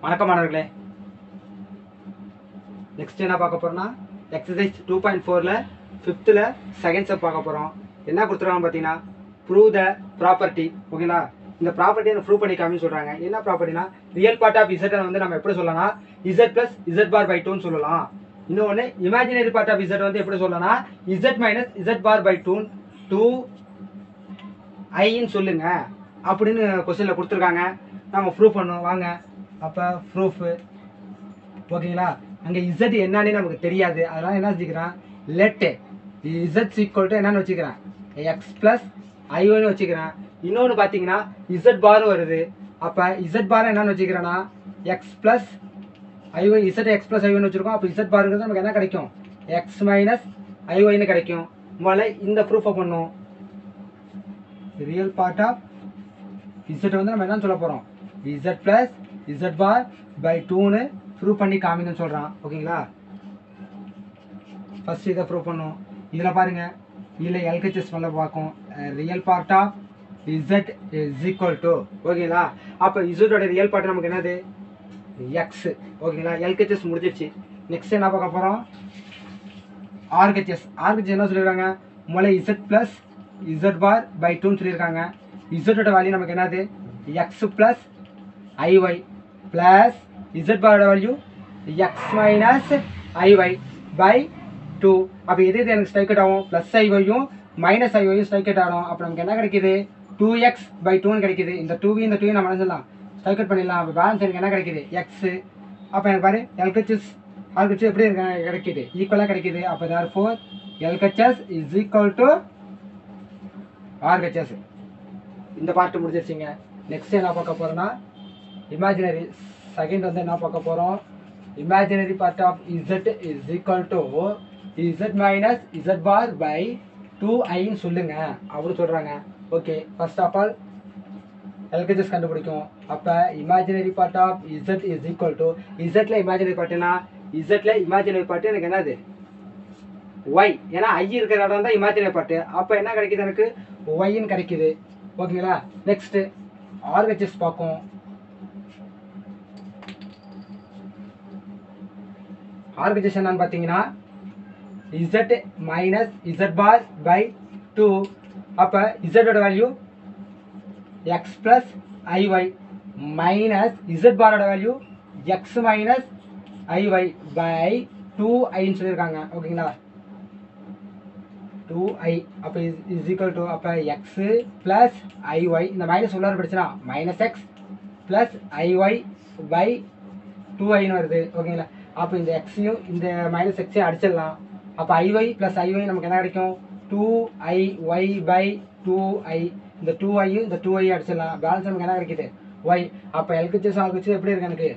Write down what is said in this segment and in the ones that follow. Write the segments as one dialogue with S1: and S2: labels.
S1: வணக்கம் மாணவர்களே நெக்ஸ்ட் என்ன பார்க்க போறோம்னா எக்ஸசைஸ் டூ பாயிண்ட் ஃபோரில் ஃபிஃப்த்தில் செகண்ட் ஸ்டெப் பார்க்க போகிறோம் என்ன கொடுத்துருக்காங்க பார்த்தீங்கன்னா ப்ரூவ் த ப்ராப்பர்ட்டி ஓகேங்களா இந்த ப்ராப்பர்ட்டியை ப்ரூவ் பண்ணி காமின்னு சொல்கிறாங்க என்ன ப்ராப்பர்ட்டினா ரியல் பார்ட் ஆஃப் இசட்டை வந்து நம்ம எப்படி சொல்லலாம் Z plus Z bar by டூன்னு சொல்லலாம் இன்னொன்று இமேஜினரி பார்ட் ஆஃப் இசட் வந்து எப்படி சொல்லலாம் Z minus Z bar by two two ஐன்னு சொல்லுங்க அப்படின்னு கொஸ்டினில் கொடுத்துருக்காங்க நம்ம ப்ரூஃப் பண்ணுவோம் வாங்க அப்போ ப்ரூஃபு ஓகேங்களா அங்கே இசட் என்னன்னு நமக்கு தெரியாது அதனால என்ன வச்சுக்கிறேன் லெட்டு இசட் ஈக்குவல் டு என்னன்னு வச்சுக்கிறேன் எக்ஸ் ப்ளஸ் ஐஒன்னு வச்சுக்கிறேன் இன்னொன்று பார்த்தீங்கன்னா இசட் பாரும் வருது அப்போ இசட் பார் என்னன்னு வச்சுக்கிறேன்னா X plus i Y Z X plus ஐஒன்னு வச்சுருக்கோம் அப்போ இசட் பாருங்கிறது நமக்கு என்ன கிடைக்கும் எக்ஸ் மைனஸ் ஐஒய்னு கிடைக்கும் முதல்ல இந்த ப்ரூஃபை பண்ணும் ரியல் பார்ட் ஆஃப் இசட் வந்து நம்ம என்ன சொல்ல போகிறோம் Z plus Z bar by டூன்னு ப்ரூவ் பண்ணி காமிங்கன்னு சொல்கிறான் ஓகேங்களா ஃபர்ஸ்ட் இதை ப்ரூவ் பண்ணும் இதில் பாருங்க இதில் எல்கேச்சஸ் மேலே பார்க்கும் real part of Z is equal to ஓகேங்களா அப்போ இசட்டோட ரியல் பார்ட் நமக்கு என்னது எக்ஸ் ஓகேங்களா எல்கேச்சஸ் முடிஞ்சிருச்சு நெக்ஸ்ட் என்ன பார்க்க போகிறோம் ஆர்கெச்எஸ் ஆர்கெச்எஸ் என்ன சொல்லியிருக்காங்க முதல்ல Z plus Z bar by டூன்னு சொல்லியிருக்காங்க இசட்டோட வேல்யூ நமக்கு என்னது X plus i Y plus Z பாரோட value X minus i Y by two அப்போ எது எது எனக்கு ஸ்ட்ரைக் ஆகும் ப்ளஸ் ஐஒயும் மைனஸ் ஐஒயும் ஸ்ட்ரைக் ஆகும் அப்போ நமக்கு என்ன கிடைக்குது டூ எக்ஸ் பை டூன்னு கிடைக்குது இந்த டூவி இந்த டூவி நம்ம என்ன சொல்லலாம் ஸ்ட்ரைக் அவுட் பண்ணிடலாம் அப்போ பேலன்ஸ் எனக்கு என்ன கிடைக்குது எக்ஸு அப்போ எனக்கு பாரு எல்கெச்எஸ் ஆல்கெச்எஸ் எப்படி இருக்கு கிடைக்குது ஈக்குவலாக கிடைக்குது அப்போ therefore LHS is equal to RHS இந்த பார்ட் முடிஞ்சிருச்சுங்க நெக்ஸ்ட் என்ன பார்க்க போறோம்னா இமேஜினரி செகண்ட் வந்து என்ன பார்க்க போறோம் imaginary part of Z is equal to Z minus Z bar by two ஐன்னு சொல்லுங்க அப்படின்னு சொல்றாங்க okay first of all LHS கண்டுபிடிக்கும் அப்போ imaginary part of Z is equal to இசட்ல இமேஜினரி பார்ட்னா இசட்ல இமேஜினரி பார்ட் எனக்கு என்னது ஒய் ஏன்னா ஐ இருக்கிற இடம் தான் இமேஜினரி பார்ட்டு அப்போ என்ன கிடைக்குது எனக்கு ஒய்ன்னு கிடைக்குது ஓகேங்களா நெக்ஸ்ட் ஆர்ஹெச்எஸ் பார்க்கும் ஆர்ஹெச்எஸ் என்னன்னு பார்த்தீங்கன்னா Z minus Z bar by two அப்போ இசட்டோட value X plus i Y minus Z பாரோட value X minus i Y by two ஐன்னு சொல்லியிருக்காங்க ஓகேங்களா டூ ஐ அப்போ இஸ் ஈக்குவல் டு அப்போ எக்ஸு ப்ளஸ் ஐஒய் இந்த மைனஸ் உள்ளார படிச்சுனா minus X plus i Y by two ஐன்னு வருது ஓகேங்களா அப்போ இந்த எக்ஸையும் இந்த மைனஸ் எக்ஸையும் அடிச்சிடலாம் அப்போ ஐஒய் ப்ளஸ் ஐஒய் நமக்கு என்ன கிடைக்கும் two i Y by two i இந்த டூ ஐயும் இந்த டூ ஐயும் அடிச்சிடலாம் பேலன்ஸ் நமக்கு என்ன கிடைக்குது ஒய் அப்போ எல்கச்சஸ் ஆல்கச்சஸ் எப்படி இருக்கு எனக்கு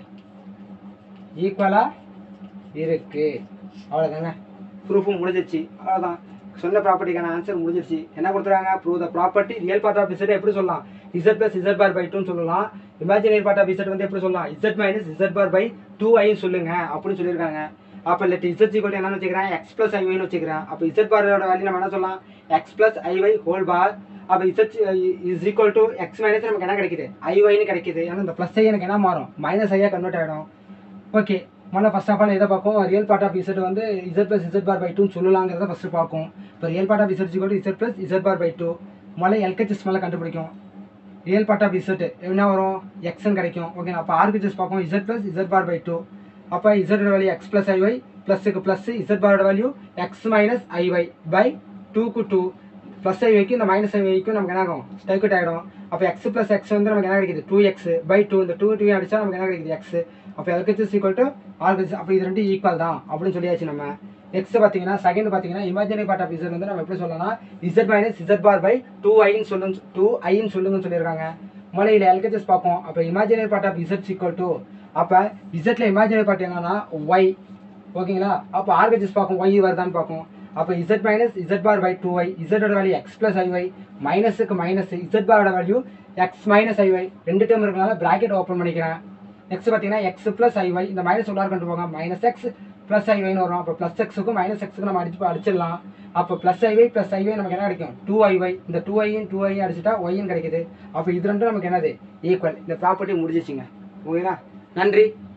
S1: ஈக்குவலாக இருக்கு அவ்வளோதாங்க ப்ரூஃபும் முடிஞ்சிருச்சு அவ்வளோதான் சொன்ன ப்ராப்பர்ட்டிக்கான ஆன்சர் முடிஞ்சிருச்சு என்ன கொடுத்துருக்காங்க prove the property real part of Z எப்படி சொல்லலாம் Z plus Z bar by டூன்னு சொல்லலாம் இமேஜினரி பார்ட் ஆஃப் இசட் வந்து எப்படி சொல்லலாம் Z minus Z bar by two ஐன்னு சொல்லுங்க அப்படின்னு சொல்லியிருக்காங்க அப்போ லெட் இசட் ஈக்குவல் என்னன்னு வச்சுக்கிறேன் எக்ஸ் பிளஸ் ஐஒய்னு வச்சுக்கிறேன் அப்போ இசட் பாரோட வேல்யூ நம்ம என்ன சொல்லலாம் X plus i Y whole bar அப்போ Z is equal to X minus நமக்கு என்ன கிடைக்குது ஐஒய்னு கிடைக்குது ஏன்னா இந்த ப்ளஸ் ஐ எனக்கு என்ன மாறும் மைனஸ் ஐயா கன்வெர்ட் ஆகிடும் ஓகே முதல்ல ஃபர்ஸ்ட் ஆஃப் ஆல் எதை பார்க்கும் ரியல் பார்ட் ஆஃப் இசட் வந்து Z plus Z bar by டூன்னு சொல்லலாங்கிறத ஃபஸ்ட்டு பார்க்கும் இப்போ real part of Z equal Z plus Z bar by two முதல்ல எல்கேச்சஸ் மேலே கண்டுபிடிக்கும் ரியல் பார்ட் ஆஃப் இசட் என்ன வரும் எக்ஸ்ன்னு கிடைக்கும் ஓகே அப்போ ஆர்கேச்சஸ் பார்க்கும் Z plus Z bar by two அப்போ இசட்டோட வேல்யூ எக்ஸ் ப்ளஸ் ஐஒய் ப்ளஸ்ஸுக்கு ப்ளஸ் இசட் பாரோட value X minus i Y by டூக்கு டூ ப்ளஸ் ஐஒய்க்கு இந்த மைனஸ் ஐஒய்க்கும் நமக்கு என்ன ஆகும் ஸ்டைக்கட் ஆகிடும் அப்போ எக்ஸ் ப்ளஸ் எக்ஸ் வந்து நமக்கு என்ன கிடைக்குது டூ எக்ஸ் பை டூ இந்த டூ டூ அடிச்சா நமக்கு என்ன கிடைக்குது எக்ஸ் அப்போ எல்கேச்சஸ் ஈக்குவல் டு ஆர்கேச்சஸ் அப்போ இது ரெண்டு ஈக்குவல் தான் அப்படின்னு சொல்லியாச்சு நம்ம நெக்ஸ்ட் பார்த்தீங்கன்னா செகண்ட் பார்த்தீங்கன்னா இமேஜினரி பார்ட் ஆஃப் இசட் வந்து நம்ம எப்படி சொல்லலாம் Z minus Z bar by two ஐன்னு சொல்லுங்க டூ ஐன்னு சொல்லுங்கன்னு சொல்லியிருக்காங்க முதல்ல எல்கேச்சஸ் பார்ப்போம் அப்போ imaginary part of Z equal to அப்போ இசட்ல இமேஜினரி பார்ட் என்னன்னா ஒய் ஓகேங்களா அப்போ ஆர்கேச்சஸ் பார்க்கும் ஒய் வருதான்னு பார்க்கும் அப்போ Z minus Z bar by two Y இசட்டோட வேல்யூ எக்ஸ் பிளஸ் ஐஒய் மைனஸுக்கு மைனஸ் இசட் பாரோட வேல்யூ எக்ஸ் மைனஸ் ஐஒய் ரெண்டு டேர்ம் இருக்கனால பிராக்கெட் ஓப்பன் பண்ணிக்கிறேன் நெக்ஸ்ட் பார்த்தீங்கன்னா எக்ஸ் பிளஸ் ஐஒய் இந்த மைனஸ் உள்ளார கொண்டு போங்க மைனஸ் எக்ஸ் ப்ளஸ் ஐஒய்னு வரும் அப்போ ப்ளஸ் எக்ஸுக்கும் மைனஸ் எக்ஸுக்கும் நம்ம அடிச்சு அடிச்சிடலாம் அப்போ ப்ளஸ் ஐஒய் ப்ளஸ் ஐஒய் நமக்கு என்ன கிடைக்கும் டூ ஐஒய் இந்த டூ ஐயும் டூ ஐயும் அடிச்சுட்டா ஒய்யும் கிடைக்குது அப்போ இது ரெண்டும் நமக்கு என்னது ஈக்குவல் இந்த ப்ராப்பர்ட்டி முடிஞ்சிச்சுங்க ஓகேங்களா நன்றி